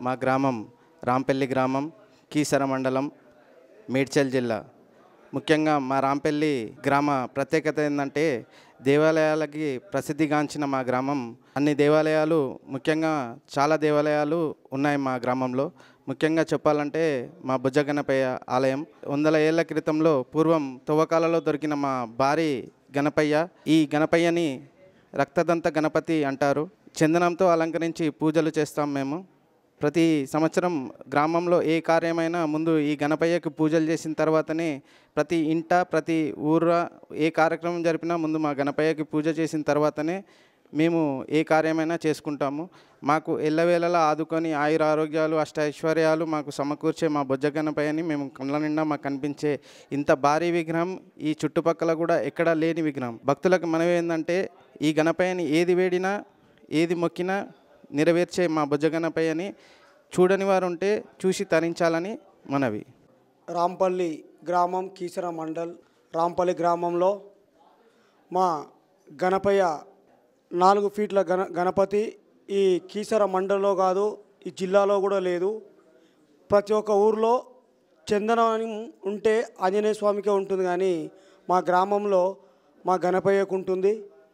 మా గ్రామం రాంపల్లి గ్రామం కీసర మండలం మేడ్చల్ జిల్లా ముఖ్యంగా మా రాంపల్లి గ్రామ ప్రత్యేకత ఏంటంటే దేవాలయాలకి ప్రసిద్ధిగాంచిన మా గ్రామం అన్ని దేవాలయాలు ముఖ్యంగా చాలా దేవాలయాలు ఉన్నాయి మా గ్రామంలో ముఖ్యంగా చెప్పాలంటే మా బుజ్జగణపయ్య ఆలయం వందల ఏళ్ల క్రితంలో పూర్వం తవ్వకాలలో దొరికిన మా భారీ గణపయ్య ఈ గణపయ్యని రక్తదంత గణపతి అంటారు చందనంతో అలంకరించి పూజలు చేస్తాం మేము ప్రతి సంవత్సరం గ్రామంలో ఏ కార్యమైనా ముందు ఈ గణపయ్యకి పూజలు చేసిన తర్వాతనే ప్రతి ఇంట ప్రతి ఊర ఏ కార్యక్రమం జరిపినా ముందు మా గణపయ్యకి పూజ చేసిన తర్వాతనే మేము ఏ కార్యమైనా చేసుకుంటాము మాకు ఎల్లవేళలా ఆదుకొని ఆయుర ఆరోగ్యాలు అష్ట ఐశ్వర్యాలు మాకు సమకూర్చే మా బొజ్జ గణపయ్యని మేము కళ్ళ నిండా మాకు కనిపించే ఇంత భారీ విగ్రహం ఈ చుట్టుపక్కల కూడా ఎక్కడా లేని విగ్రహం భక్తులకు మనవి ఏంటంటే ఈ గణపయ్యని ఏది వేడినా ఏది మొక్కినా నెరవేర్చే మా బుజ్జగణపయ్యని చూడని వారు ఉంటే చూసి తరించాలని మనవి రాంపల్లి గ్రామం కీసర మండల్ రాంపల్లి గ్రామంలో మా గణపయ్య నాలుగు ఫీట్ల గణ గణపతి ఈ కీసర మండల్లో కాదు ఈ జిల్లాలో కూడా లేదు ప్రతి ఒక్క ఊర్లో చందనం ఉంటే ఆంజనేయ స్వామికే ఉంటుంది కానీ మా గ్రామంలో మా గణపయ్యకు ఉంటుంది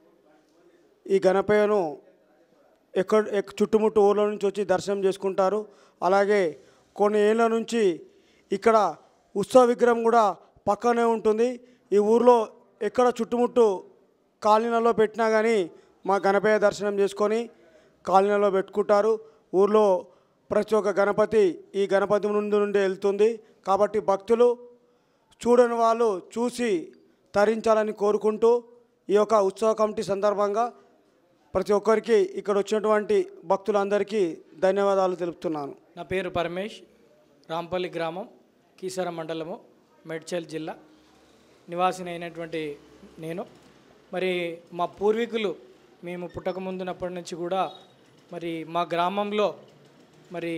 ఈ గణపయ్యను ఎక్కడ ఎక్- చుట్టుముట్టు ఊర్ల నుంచి వచ్చి దర్శనం చేసుకుంటారు అలాగే కొన్ని ఏళ్ళ నుంచి ఇక్కడ ఉత్సవ విగ్రహం కూడా పక్కనే ఉంటుంది ఈ ఊర్లో ఎక్కడ చుట్టుముట్టు కాలనీలలో పెట్టినా కానీ మా గణపయ్య దర్శనం చేసుకొని కాలనీలో పెట్టుకుంటారు ఊర్లో ప్రతి ఒక్క గణపతి ఈ గణపతి ముందు నుండి వెళ్తుంది కాబట్టి భక్తులు చూడని వాళ్ళు చూసి తరించాలని కోరుకుంటూ ఈ యొక్క ఉత్సవ కమిటీ సందర్భంగా ప్రతి ఒక్కరికి ఇక్కడ వచ్చినటువంటి భక్తులందరికీ ధన్యవాదాలు తెలుపుతున్నాను నా పేరు పరమేష్ రాంపల్లి గ్రామం కీసర మండలము మేడ్చల్ జిల్లా నివాసిని అయినటువంటి నేను మరి మా పూర్వీకులు మేము పుట్టకముందునప్పటి నుంచి కూడా మరి మా గ్రామంలో మరి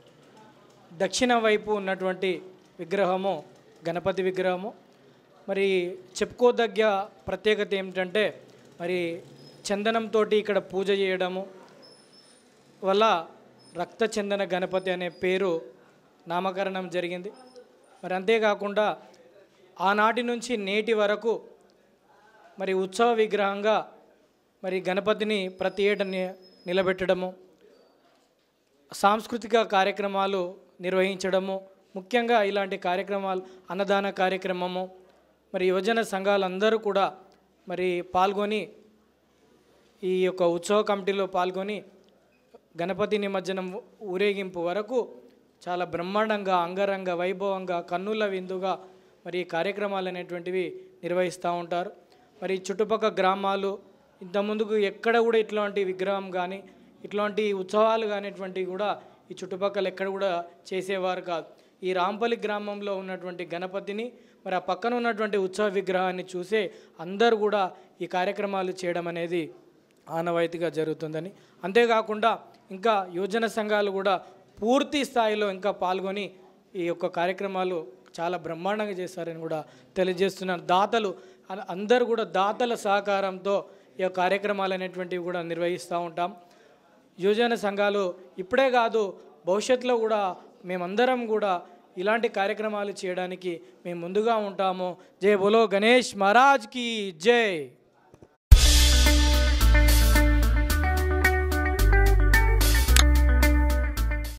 దక్షిణ వైపు ఉన్నటువంటి విగ్రహము గణపతి విగ్రహము మరి చెప్పుకోదగ్గ ప్రత్యేకత ఏమిటంటే మరి చందనంతో ఇక్కడ పూజ చేయడము వల్ల రక్త చందన గణపతి అనే పేరు నామకరణం జరిగింది మరి అంతేకాకుండా ఆనాటి నుంచి నేటి వరకు మరి ఉత్సవ విగ్రహంగా మరి గణపతిని ప్రతి ఏటా ని- నిలబెట్టడము సాంస్కృతిక కార్యక్రమాలు నిర్వహించడము ముఖ్యంగా ఇలాంటి కార్యక్రమాలు అన్నదాన కార్యక్రమము మరి యువజన సంఘాలందరూ కూడా మరి పాల్గొని ఈ యొక్క ఉత్సవ కమిటీలో పాల్గొని గణపతి నిమజ్జనం ఊరేగింపు వరకు చాలా బ్రహ్మాండంగా అంగరంగ వైభవంగా కన్నుల విందుగా మరి ఈ కార్యక్రమాలు అనేటువంటివి నిర్వహిస్తూ ఉంటారు మరి చుట్టుపక్కల గ్రామాలు ఇంత ముందుకు ఎక్కడ కూడా ఇట్లాంటి విగ్రహం కానీ ఇట్లాంటి ఉత్సవాలు కానిటువంటివి కూడా ఈ చుట్టుపక్కల ఎక్కడ కూడా చేసేవారు కాదు ఈ రాంపల్లి గ్రామంలో ఉన్నటువంటి గణపతిని మరి ఆ పక్కన ఉన్నటువంటి ఉత్సవ విగ్రహాన్ని చూసే అందరూ కూడా ఈ కార్యక్రమాలు చేయడం అనేది ఆనవాయితీగా జరుగుతుందని అంతేకాకుండా ఇంకా యువజన సంఘాలు కూడా పూర్తి స్థాయిలో ఇంకా పాల్గొని ఈ యొక్క కార్యక్రమాలు చాలా బ్రహ్మాండంగా చేస్తారని కూడా తెలియజేస్తున్నాను దాతలు అ- అందరూ కూడా దాతల సహకారంతో ఈ యొక్క కార్యక్రమాలు అనేటువంటివి కూడా నిర్వహిస్తూ ఉంటాం యువజన సంఘాలు ఇప్పుడే కాదు భవిష్యత్తులో కూడా మేమందరం కూడా ఇలాంటి కార్యక్రమాలు చేయడానికి మేము ముందుగా ఉంటాము జై బోలో గణేష్ మహారాజ్కి జై